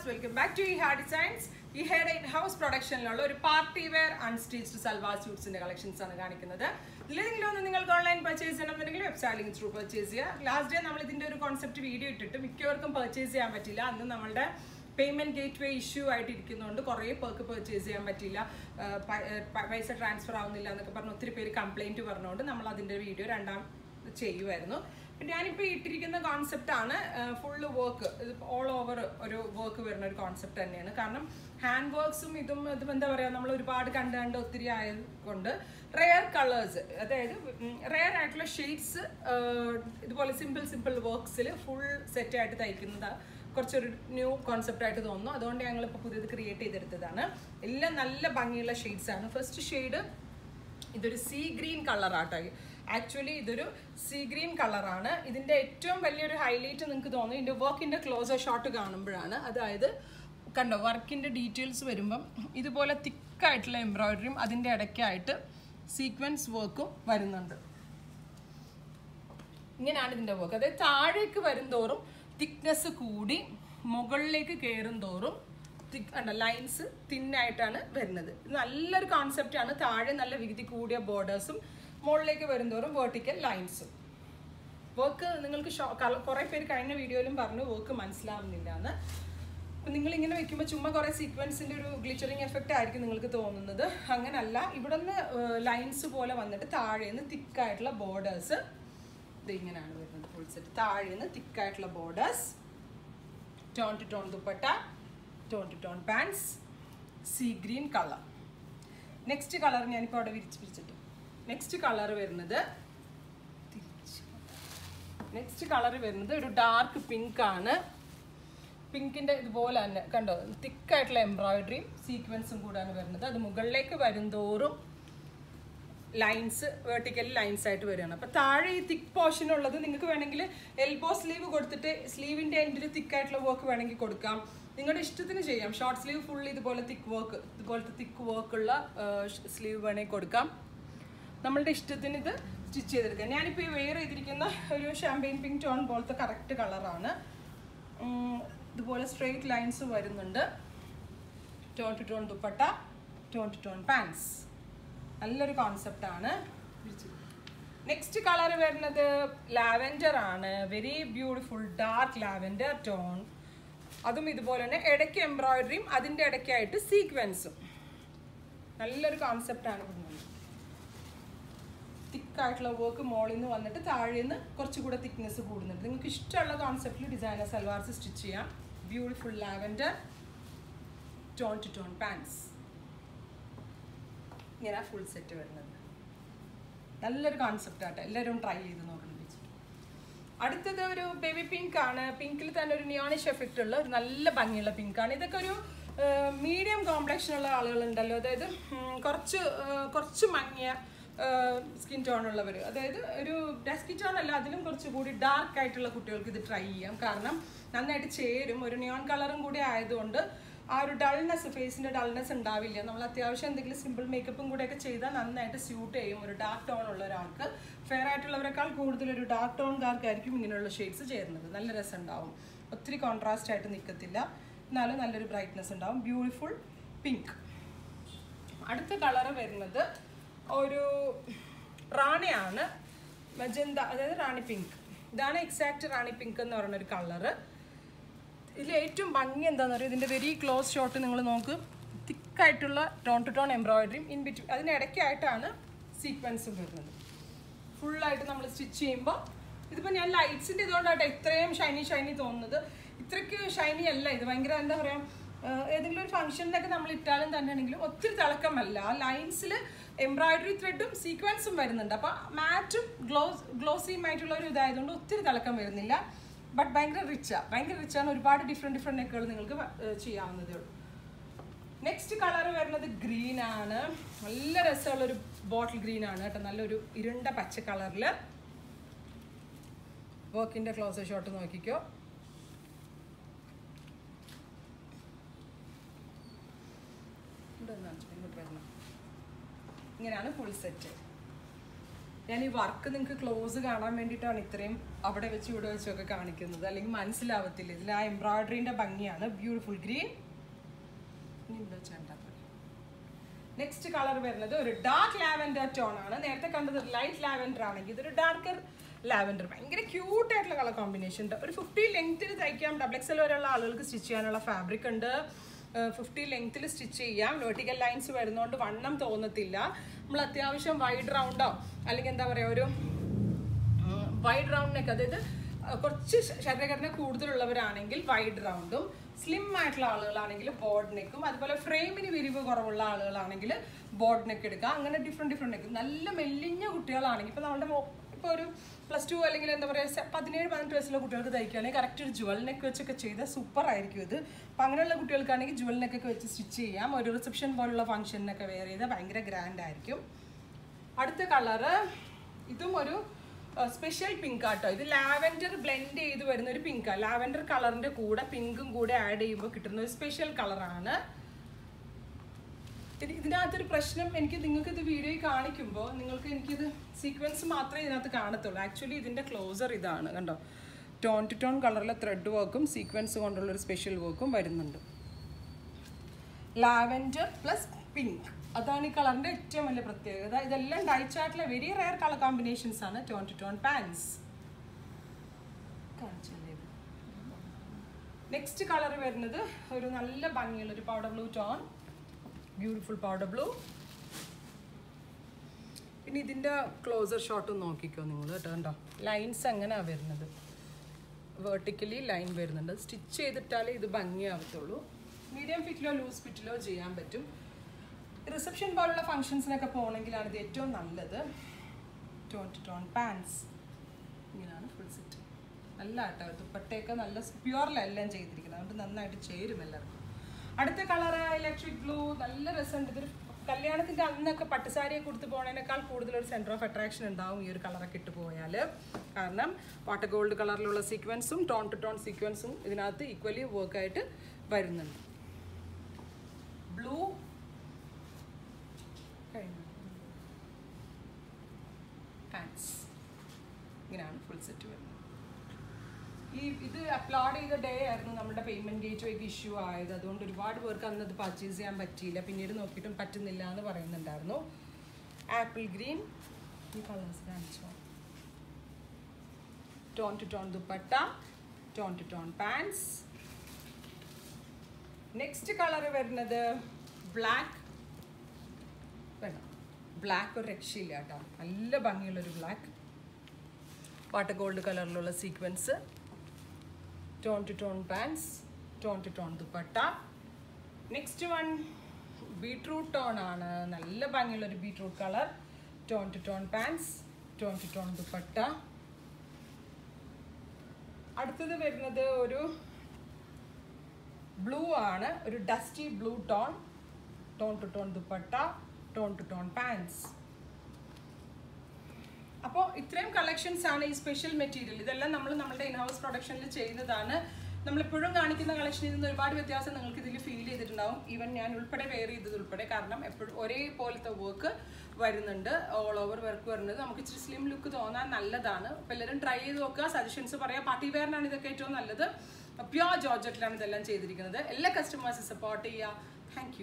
viewers welcome back to ഈ ഹാ designs ഈ ഹെയർ ഇൻ ഹൗസ് പ്രൊഡക്ഷനിലുള്ള ഒരു പാർട്ടി വെയർ അൺസ്റ്റിച്ച്ഡ് സൽവാർ സ്യൂട്ട്സിന്റെ കളക്ഷൻസ് ആണ് കാണിക്കുന്നത് ഇതിലെങ്കിലും ഒന്ന് നിങ്ങൾക്ക് ഓൺലൈൻ പർച്ചേസ് ചെയ്യണമെന്നുണ്ടെങ്കിൽ വെബ്സൈറ്റിംഗ് ത്രൂ പർച്ചേസ് ചെയ്യുക ലാസ്റ്റ് ഡേ നമ്മൾ ഇതിന്റെ ഒരു കോൺസെപ്റ്റ് വീഡിയോ ഇട്ടിട്ട് മിക്കവർക്കും പർച്ചേസ് ചെയ്യാൻ പറ്റില്ല അന്ന് നമ്മളുടെ പേയ്മെന്റ് ഗേറ്റ് വേ ഇഷ്യൂ ആയിട്ട് ഇരിക്കുന്നതുകൊണ്ട് കുറേ പേർക്ക് പർച്ചേസ് ചെയ്യാൻ പറ്റില്ല ആ, പ- ആ, പൈസ ട്രാൻസ്ഫർ ആവുന്നില്ല എന്നൊക്കെ പറഞ്ഞ് ഒത്തിരി പേര് കംപ്ലൈന്റ് പറഞ്ഞുകൊണ്ട് നമ്മൾ അതിന്റെ വീഡിയോ രണ്ടാം ചെയ്യുമായിരുന്നു പിന്നെ ഞാനിപ്പോൾ ഇട്ടിരിക്കുന്ന കോൺസെപ്റ്റ് ആണ് ഫുള്ള് വർക്ക് ഇത് ഓൾ ഓവർ ഒരു വർക്ക് വരുന്ന ഒരു കോൺസെപ്റ്റ് തന്നെയാണ് കാരണം ഹാൻഡ് വർക്ക്സും ഇതും ഇതും എന്താ പറയുക നമ്മൾ ഒരുപാട് കണ്ട് കണ്ട് ഒത്തിരി ആയതുകൊണ്ട് റെയർ കളേഴ്സ് അതായത് റെയർ ആയിട്ടുള്ള ഷെയ്ഡ്സ് ഇതുപോലെ സിമ്പിൾ സിമ്പിൾ വർക്ക്സിൽ ഫുൾ സെറ്റ് ആയിട്ട് തയ്ക്കുന്നത് കുറച്ചൊരു ന്യൂ കോൺസെപ്റ്റ് ആയിട്ട് തോന്നുന്നു അതുകൊണ്ട് ഞങ്ങളിപ്പോൾ പുതിയത് ക്രിയേറ്റ് ചെയ്തെടുത്തതാണ് എല്ലാം നല്ല ഭംഗിയുള്ള ഷെയ്ഡ്സ് ആണ് ഫസ്റ്റ് ഷെയ്ഡ് ഇതൊരു സീ ഗ്രീൻ കളറാട്ടോ ആക്ച്വലി ഇതൊരു സീ ഗ്രീൻ കളറാണ് ഇതിൻ്റെ ഏറ്റവും വലിയൊരു ഹൈലൈറ്റ് നിങ്ങൾക്ക് തോന്നും ഇതിൻ്റെ വർക്കിൻ്റെ ക്ലോസർ ഷോട്ട് കാണുമ്പോഴാണ് അതായത് കണ്ടോ വർക്കിൻ്റെ ഡീറ്റെയിൽസ് വരുമ്പം ഇതുപോലെ തിക്കായിട്ടുള്ള എംബ്രോയിഡറിയും അതിൻ്റെ ഇടയ്ക്കായിട്ട് സീക്വൻസ് വർക്കും വരുന്നുണ്ട് ഇങ്ങനെയാണ് ഇതിൻ്റെ വർക്ക് അതായത് താഴേക്ക് വരും തോറും തിക്നെസ് കൂടി മുകളിലേക്ക് കയറും തോറും തിക് അല്ല ലൈൻസ് തിന്നായിട്ടാണ് വരുന്നത് ഇത് നല്ലൊരു കോൺസെപ്റ്റ് ആണ് താഴെ നല്ല വികുതി കൂടിയ ബോർഡേഴ്സും മുകളിലേക്ക് വരും തോറും വേർട്ടിക്കൽ ലൈൻസും വർക്ക് നിങ്ങൾക്ക് കുറേ പേര് കഴിഞ്ഞ വീഡിയോയിലും പറഞ്ഞു വർക്ക് മനസ്സിലാവുന്നില്ല എന്ന് അപ്പം നിങ്ങൾ ഇങ്ങനെ വെക്കുമ്പോൾ ചുമ്മാ കുറേ സീക്വൻസിൻ്റെ ഒരു ഗ്ലിച്ചറിങ് എഫക്റ്റ് ആയിരിക്കും നിങ്ങൾക്ക് തോന്നുന്നത് അങ്ങനല്ല ഇവിടെ നിന്ന് ലൈൻസ് പോലെ വന്നിട്ട് താഴെ നിന്ന് തിക്കായിട്ടുള്ള ബോർഡേഴ്സ് ഇത് ഇങ്ങനെയാണ് വരുന്നത് ഫുൾ സെറ്റ് താഴെ നിന്ന് തിക്കായിട്ടുള്ള borders tone to tone dupatta tone to tone pants sea green colour next colour ഞാനിപ്പോൾ അവിടെ വിരിച്ച് പിരിച്ചിട്ടു നെക്സ്റ്റ് കളർ വരുന്നത് നെക്സ്റ്റ് കളർ വരുന്നത് ഒരു ഡാർക്ക് പിങ്ക് ആണ് പിങ്കിൻ്റെ ഇതുപോലെ തന്നെ കണ്ടോ തിക്കായിട്ടുള്ള എംബ്രോയിഡറിയും സീക്വൻസും കൂടാണ് വരുന്നത് അത് മുകളിലേക്ക് വരുംതോറും ലൈൻസ് വേർട്ടിക്കൽ ലൈൻസ് ആയിട്ട് വരികയാണ് അപ്പോൾ താഴെ ഈ തിക്ക് പോർഷൻ ഉള്ളത് നിങ്ങൾക്ക് വേണമെങ്കിൽ എൽബോ സ്ലീവ് കൊടുത്തിട്ട് സ്ലീവിൻ്റെ എൻഡിൽ തിക്കായിട്ടുള്ള വർക്ക് വേണമെങ്കിൽ കൊടുക്കാം നിങ്ങളുടെ ഇഷ്ടത്തിന് ചെയ്യാം ഷോർട്ട് സ്ലീവ് ഫുൾ ഇതുപോലെ തിക്ക് വർക്ക് ഇതുപോലത്തെ തിക്ക് വർക്കുള്ള സ്ലീവ് വേണമെങ്കിൽ കൊടുക്കാം നമ്മളുടെ ഇഷ്ടത്തിന് ഇത് സ്റ്റിച്ച് ചെയ്തെടുക്കാം ഞാനിപ്പോൾ ഈ വെയർ ചെയ്തിരിക്കുന്ന ഒരു ഷാമ്പെയിൻ പിങ്ക് ടോൺ പോലത്തെ കറക്റ്റ് കളറാണ് ഇതുപോലെ സ്ട്രെയിറ്റ് ലൈൻസ് വരുന്നുണ്ട് tone to tone dupatta tone to tone pants നല്ലൊരു കോൺസെപ്റ്റ് ആണ് നെക്സ്റ്റ് കളർ വരുന്നത് ലാവൻഡർ ആണ് very beautiful dark lavender tone അതും ഇതുപോലെ തന്നെ ഇടയ്ക്ക് എംബ്രോയിഡറിയും അതിൻ്റെ ഇടയ്ക്കായിട്ട് സീക്വൻസും നല്ലൊരു കോൺസെപ്റ്റ് ആണ് വരുന്നത് തിക്കായിട്ടുള്ള വർക്ക് മോളിൽ നിന്ന് വന്നിട്ട് താഴെ നിന്ന് കുറച്ചുകൂടെ തിക്നെസ് കൂടുന്നുണ്ട് നിങ്ങൾക്ക് ഇഷ്ടമുള്ള കോൺസെപ്റ്റിൽ ഡിസൈനർ സൽവാർസ് സ്റ്റിച്ച് ചെയ്യാം beautiful lavender tone to tone pants ഇങ്ങനെ ഫുൾ സെറ്റ് വരുന്നത് നല്ലൊരു കോൺസെപ്റ്റ് ആട്ടെ എല്ലാവരും ട്രൈ ചെയ്ത് നോക്കണം അടുത്തത് ഒരു ബേബി പിങ്ക് ആണ് പിങ്കിൽ തന്നെ ഒരു നിയോണിഷ് എഫക്റ്റ് ഉള്ള ഒരു നല്ല ഭംഗിയുള്ള പിങ്ക് ആണ് ഇതൊക്കെ ഒരു മീഡിയം കോംപ്ലക്ഷൻ ഉള്ള ആളുകളുണ്ടല്ലോ അതായത് ഉം, കുറച്ച് ആ, കുറച്ച് മങ്ങിയ സ്കിൻ ടോൺ ഉള്ളവർ അതായത് ഒരു ഡസ്കി ടോൺ അല്ല അതിലും കുറച്ചുകൂടി ഡാർക്ക് ആയിട്ടുള്ള കുട്ടികൾക്ക് ഇത് ട്രൈ ചെയ്യാം കാരണം നന്നായിട്ട് ചേരും ഒരു നിയോൺ കളറും കൂടി ആയതുകൊണ്ട് ആ ഒരു ഡൾനെസ് ഫേസിന്റെ ഡൾനെസ് ഉണ്ടാവില്ല നമ്മൾ അത്യാവശ്യം എന്തെങ്കിലും സിമ്പിൾ മേക്കപ്പും കൂടെ ഒക്കെ ചെയ്താൽ നന്നായിട്ട് സ്യൂട്ട് ചെയ്യും ഒരു ഡാർക്ക് ടോൺ ഉള്ള ഒരാൾക്ക് ഫെയർ ആയിട്ടുള്ളവരെക്കാൾ കൂടുതൽ ഒരു ഡാർക്ക് ടോൺകാർക്കായിരിക്കും ഇങ്ങനെയുള്ള ഷെയ്ഡ്സ് ചേരുന്നത് നല്ല രസം ഉണ്ടാവും ഒത്തിരി കോൺട്രാസ്റ്റ് ആയിട്ട് നിൽക്കത്തില്ല എന്നാലും നല്ലൊരു ബ്രൈറ്റ്നെസ് ഉണ്ടാവും ബ്യൂട്ടിഫുൾ പിങ്ക് അടുത്ത കളർ വരുന്നത് ഒരു റാണിയാണ് മജന്ത അതായത് റാണി പിങ്ക് ഇതാണ് എക്സാക്ട് റാണി പിങ്ക് എന്ന് പറയുന്ന ഒരു കളറ് ഇതിൽ ഏറ്റവും ഭംഗി എന്താണെന്ന് പറയുക ഇതിൻ്റെ വെരി ക്ലോസ് ഷോട്ട് നിങ്ങൾ നോക്ക് തിക്കായിട്ടുള്ള ടോൺ ടു ടോൺ എംബ്രോയിഡറിയും ഇൻ ബിറ്റ്വീൻ അതിനിടയ്ക്കായിട്ടാണ് സീക്വൻസും വരുന്നത് ഫുള്ളായിട്ട് നമ്മൾ സ്റ്റിച്ച് ചെയ്യുമ്പോൾ ഇതിപ്പോൾ ഞാൻ ലൈറ്റ്സിൻ്റെ ഇതുകൊണ്ടാട്ടോ ഇത്രയും ഷൈനി ഷൈനി തോന്നുന്നത് ഇത്രയ്ക്ക് ഷൈനി അല്ല ഇത് ഭയങ്കര എന്താ പറയുക ഏതെങ്കിലും ഒരു ഫംഗ്ഷനിലൊക്കെ നമ്മൾ ഇട്ടാലും തന്നെയാണെങ്കിലും ഒത്തിരി തിളക്കമല്ല ആ ലൈൻസിൽ എംബ്രോയിഡറി ത്രെഡും സീക്വൻസും വരുന്നുണ്ട് അപ്പോൾ മാറ്റും ഗ്ലോസ് ഗ്ലോസിയും ആയിട്ടുള്ള ഒരു ഇതായതുകൊണ്ട് ഒത്തിരി തിളക്കം വരുന്നില്ല ബട്ട് ഭയങ്കര റിച്ചാണ് ഭയങ്കര റിച്ചാണ് ഒരുപാട് ഡിഫറെൻറ്റ് ഡിഫറെൻറ്റ് നെക്കുകൾ നിങ്ങൾക്ക് ഏർ ചെയ്യാവുന്നതേ ഉള്ളൂ നെക്സ്റ്റ് കളർ വരുന്നത് ഗ്രീൻ ആണ് നല്ല രസമുള്ള ഒരു ബോട്ടിൽ ഗ്രീൻ ആണ് കേട്ടോ നല്ലൊരു ഇരുണ്ട പച്ച കളറിൽ വർക്കിന്റെ ക്ലോസ് ഷോട്ട് നോക്കിക്കോ ഇങ്ങനെയാണ് ഫുൾ സെറ്റ് ഞാൻ ഈ വർക്ക് നിങ്ങൾക്ക് ക്ലോസ് കാണാൻ വേണ്ടിയിട്ടാണ് ഇത്രയും അവിടെ വെച്ച് ഇവിടെ വെച്ചൊക്കെ കാണിക്കുന്നത് അല്ലെങ്കിൽ മനസ്സിലാവത്തില്ല ഇതിൽ ആ എംബ്രോയിഡറിന്റെ ഭംഗിയാണ് ബ്യൂട്ടിഫുൾ ഗ്രീൻ ഇനി ഇവിടെ വെച്ച് കണ്ടാൽ മതി നെക്സ്റ്റ് കളർ വരുന്നത് ഒരു ഡാർക്ക് ലാവൻഡർ ടോൺ ആണ് നേരത്തെ കണ്ടത് ലൈറ്റ് ലാവൻഡർ ആണെങ്കിൽ ഇതൊരു ഡാർക്കർ ലാവൻഡർ ഭയങ്കര ക്യൂട്ട് ആയിട്ടുള്ള കളർ കോമ്പിനേഷൻ ഉണ്ട് ഒരു ഫിഫ്റ്റി ലെങ്ത്തിൽ തയ്ക്കാം ഡബിൾ എക്സൽ വരെയുള്ള ആളുകൾക്ക് സ്റ്റിച്ച് ചെയ്യാനുള്ള ഫാബ്രിക് ഉണ്ട് ഫിഫ്റ്റി ലെങ്ത്തിൽ സ്റ്റിച്ച് ചെയ്യാം വെർട്ടിക്കൽ ലൈൻസ് വരുന്നതുകൊണ്ട് വണ്ണം തോന്നത്തില്ല നമ്മൾ അത്യാവശ്യം വൈഡ് റൗണ്ടോ അല്ലെങ്കിൽ എന്താ പറയുക ഒരു വൈഡ് റൗണ്ട് നെക്ക് അതായത് അഹ് കുറച്ച് ശ- ശരീരഘടന കൂടുതലുള്ളവരാണെങ്കിൽ വൈഡ് റൗണ്ടും സ്ലിം ആയിട്ടുള്ള ആളുകളാണെങ്കിൽ ബോർഡ് നെക്കും അതുപോലെ ഫ്രെയിമിന് വിരിവ് കുറവുള്ള ആളുകളാണെങ്കിൽ ബോർഡ് നെക്ക് എടുക്കുക അങ്ങനെ ഡിഫറെൻറ്റ് ഡിഫറെൻറ്റ് നെക്ക് നല്ല മെല്ലിഞ്ഞ കുട്ടികളാണെങ്കിൽ ഇപ്പോൾ നമ്മുടെ ഇപ്പോൾ ഒരു പ്ലസ് ടു അല്ലെങ്കിൽ എന്താ പറയുക പതിനേഴ് പതിനെട്ട് വയസ്സുള്ള കുട്ടികൾക്ക് തയ്ക്കുകയാണെങ്കിൽ കറക്റ്റ് ഒരു ജുവൽ നെക്ക് വെച്ചൊക്കെ ചെയ്താൽ സൂപ്പർ ആയിരിക്കും ഇത് അപ്പം അങ്ങനെയുള്ള കുട്ടികൾക്കാണെങ്കിൽ ജുവൽ നെക്കൊക്കെ വെച്ച് സ്റ്റിച്ച് ചെയ്യാം ഒരു റിസപ്ഷൻ പോലുള്ള ഫംഗ്ഷനൊക്കെ വെയർ ചെയ്താൽ ഭയങ്കര ഗ്രാൻഡ് ആയിരിക്കും അടുത്ത കളറ് ഇതും ഒരു സ്പെഷ്യൽ പിങ്ക് ആട്ടോ ഇത് ലാവൻഡർ ബ്ലെൻഡ് ചെയ്ത് വരുന്ന ഒരു പിങ്കാണ് ലാവൻഡർ കളറിന്റെ കൂടെ പിങ്കും കൂടെ ആഡ് ചെയ്യുമ്പോൾ കിട്ടുന്ന ഒരു സ്പെഷ്യൽ കളറാണ് ഇത് ഇതിനകത്തൊരു പ്രശ്നം എനിക്ക് നിങ്ങൾക്ക് ഇത് വീഡിയോയിൽ കാണിക്കുമ്പോൾ നിങ്ങൾക്ക് എനിക്കിത് സീക്വൻസ് മാത്രമേ ഇതിനകത്ത് കാണത്തുള്ളൂ ആക്ച്വലി ഇതിൻ്റെ ക്ലോസർ ഇതാണ് കണ്ടോ ടോൺ ടു ടോൺ കളറിലെ ത്രെഡ് വർക്കും സീക്വൻസ് കൊണ്ടുള്ള ഒരു സ്പെഷ്യൽ വർക്കും വരുന്നുണ്ട് ലാവൻഡർ പ്ലസ് പിങ്ക് അതാണ് ഈ കളറിന്റെ ഏറ്റവും വലിയ പ്രത്യേകത ഇതെല്ലാം ഡൈ ചാർട്ടിലെ വെരി റയർ കളർ കോമ്പിനേഷൻസ് ആണ് tone to tone pants next colour വരുന്നത് ഒരു നല്ല ഭംഗിയുള്ള ഒരു powder blue tone beautiful powder blue പിന്നെ ഇതിൻ്റെ ക്ലോസർ ഷോട്ടും നോക്കിക്കോ നിങ്ങൾ കേട്ടോ കണ്ടോ ലൈൻസ് എങ്ങനെയാണ് വരുന്നത് വേർട്ടിക്കലി ലൈൻ വരുന്നുണ്ട് സ്റ്റിച്ച് ചെയ്തിട്ടാലേ ഇത് ഭംഗിയാവത്തുള്ളൂ മീഡിയം ഫിറ്റിലോ ലൂസ് ഫിറ്റിലോ ചെയ്യാൻ പറ്റും റിസപ്ഷൻ പോലുള്ള ഫങ്ഷൻസിനൊക്കെ പോകണമെങ്കിലാണ് ഇത് ഏറ്റവും നല്ലത് ടോൺ ടു ടോൺ പാൻസ് ഇങ്ങനെയാണ് ഫുൾ സെറ്റ് നല്ല ആട്ടോ ദുപ്പട്ടയൊക്കെ നല്ല പ്യുവറിലെല്ലാം ചെയ്തിരിക്കുന്നത് അതുകൊണ്ട് നന്നായിട്ട് ചേരും എല്ലാവർക്കും അടുത്ത കളർ ഇലക്ട്രിക് ബ്ലൂ നല്ല രസമുണ്ട് ഇതൊരു കല്യാണത്തിന്റെ അന്നൊക്കെ പട്ടുസാരിയെ കൊടുത്ത് പോകുന്നതിനേക്കാൾ കൂടുതൽ ഒരു സെന്റർ ഓഫ് അട്രാക്ഷൻ ഉണ്ടാവും ഈ ഒരു കളറൊക്കെ ഇട്ട് പോയാൽ കാരണം വാട്ടർ ഗോൾഡ് കളറിലുള്ള സീക്വൻസും ടോൺ ടു ടോൺ സീക്വൻസും ഇതിനകത്ത് ഈക്വലി വർക്കായിട്ട് വരുന്നുണ്ട് ബ്ലൂ കഴിഞ്ഞു പാൻസ് ഇങ്ങനെയാണ് ഫുൾ സെറ്റ് വരുന്നത് ഈ ഇത് അപ്ലോഡ് ചെയ്ത ഡേ ആയിരുന്നു നമ്മുടെ പേയ്മെന്റ് ഗേറ്റ് വേക്ക് ഇഷ്യൂ ആയത് അതുകൊണ്ട് ഒരുപാട് പേർക്ക് അന്ന് അത് പർച്ചേസ് ചെയ്യാൻ പറ്റിയില്ല പിന്നീട് നോക്കിയിട്ടും പറ്റുന്നില്ല എന്ന് പറയുന്നുണ്ടായിരുന്നു ആപ്പിൾ ഗ്രീൻ ഈ കളേഴ്സ് കാണിച്ചോ tone to tone dupatta tone to tone pants next colour വരുന്നത് ബ്ലാക്ക് വേണം ബ്ലാക്ക് ഒരു രക്ഷയില്ല കേട്ടോ നല്ല ഭംഗിയുള്ളൊരു ബ്ലാക്ക് വാട്ടർ ഗോൾഡ് കളറിലുള്ള sequence tone to tone pants tone to tone dupatta next one beetroot tone ആണ് നല്ല ഭംഗിയുള്ളൊരു beetroot colour tone to tone pants tone to tone dupatta അടുത്തത് വരുന്നത് ഒരു ബ്ലൂ ആണ് ഒരു dusty blue tone tone to tone dupatta tone to tone pants അപ്പോൾ ഇത്രയും കളക്ഷൻസ് ആണ് ഈ സ്പെഷ്യൽ മെറ്റീരിയൽ ഇതെല്ലാം നമ്മൾ നമ്മുടെ ഇൻഹൗസ് പ്രൊഡക്ഷനിൽ ചെയ്യുന്നതാണ് നമ്മളിപ്പോഴും കാണിക്കുന്ന കളക്ഷനിൽ നിന്ന് ഒരുപാട് വ്യത്യാസം നിങ്ങൾക്ക് ഇതിൽ ഫീൽ ചെയ്തിട്ടുണ്ടാവും ഈവൻ ഞാൻ ഉൾപ്പെടെ വെയർ ചെയ്തത് ഉൾപ്പെടെ കാരണം എപ്പോഴും ഒരേ പോലത്തെ വർക്ക് വരുന്നുണ്ട് ഓൾ ഓവർ വർക്ക് വരുന്നത് നമുക്ക് ഇച്ചിരി സ്ലിം ലുക്ക് തോന്നാൻ നല്ലതാണ് അപ്പോൾ എല്ലാവരും ട്രൈ ചെയ്ത് നോക്കുക സജഷൻസ് പറയാം പാർട്ടി വെയറിനാണ് ഇതൊക്കെ ഏറ്റവും നല്ലത് പ്യോർ ജോർജറ്റിലാണ് ഇതെല്ലാം ചെയ്തിരിക്കുന്നത് എല്ലാ കസ്റ്റമേഴ്സും സപ്പോർട്ട് ചെയ്യുക താങ്ക്